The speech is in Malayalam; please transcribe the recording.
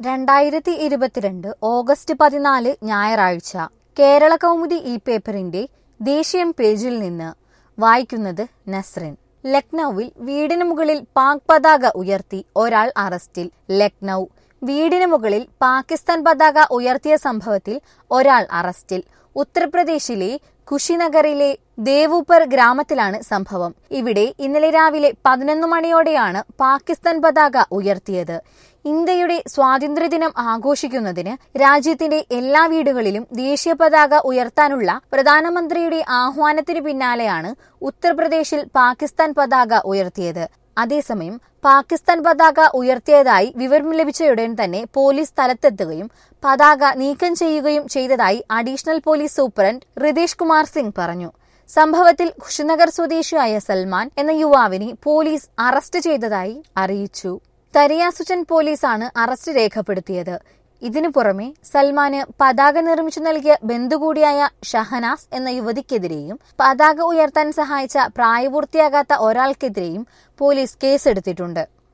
രണ്ടായിരത്തി ഇരുപത്തിരണ്ട് ഓഗസ്റ്റ് പതിനാല് ഞായറാഴ്ച കേരള കൗമുദി ഈ പേപ്പറിന്റെ ദേശീയം പേജിൽ നിന്ന് വായിക്കുന്നത് നസ്രിൻ ലക്നൌവിൽ വീടിന് മുകളിൽ പാക് പതാക ഉയർത്തി ഒരാൾ അറസ്റ്റിൽ ലക്നൌ വീടിന് മുകളിൽ പാകിസ്ഥാൻ പതാക ഉയർത്തിയ സംഭവത്തിൽ ഒരാൾ അറസ്റ്റിൽ ഉത്തർപ്രദേശിലെ കുഷിനഗറിലെ ദേവൂപ്പർ ഗ്രാമത്തിലാണ് സംഭവം ഇവിടെ ഇന്നലെ രാവിലെ പതിനൊന്ന് മണിയോടെയാണ് പാകിസ്ഥാൻ പതാക ഉയർത്തിയത് ഇന്ത്യയുടെ സ്വാതന്ത്ര്യദിനം ആഘോഷിക്കുന്നതിന് രാജ്യത്തിന്റെ എല്ലാ വീടുകളിലും ദേശീയ പതാക ഉയർത്താനുള്ള പ്രധാനമന്ത്രിയുടെ ആഹ്വാനത്തിന് പിന്നാലെയാണ് ഉത്തർപ്രദേശിൽ പാകിസ്ഥാൻ പതാക ഉയർത്തിയത് അതേസമയം പാകിസ്ഥാൻ പതാക ഉയർത്തിയതായി വിവരം ലഭിച്ചയുടൻ തന്നെ പോലീസ് സ്ഥലത്തെത്തുകയും പതാക നീക്കം ചെയ്യുകയും ചെയ്തതായി additional police superintendent Ritesh Kumar Singh പറഞ്ഞു സംഭവത്തിൽ കുഷിനഗർ സ്വദേശിയായ സൽമാൻ എന്ന യുവാവിനെ പോലീസ് അറസ്റ്റ് ചെയ്തതായി അറിയിച്ചു തരിയാസുചൻ പോലീസാണ് അറസ്റ്റ് രേഖപ്പെടുത്തിയത് ഇതിനു പുറമെ സൽമാന് പതാക നിർമ്മിച്ചു നൽകിയ ബന്ധു കൂടിയായ ഷഹനാസ് എന്ന യുവതിക്കെതിരെയും പതാക ഉയർത്താൻ സഹായിച്ച പ്രായപൂർത്തിയാകാത്ത ഒരാൾക്കെതിരെയും പോലീസ് കേസെടുത്തിട്ടുണ്ട്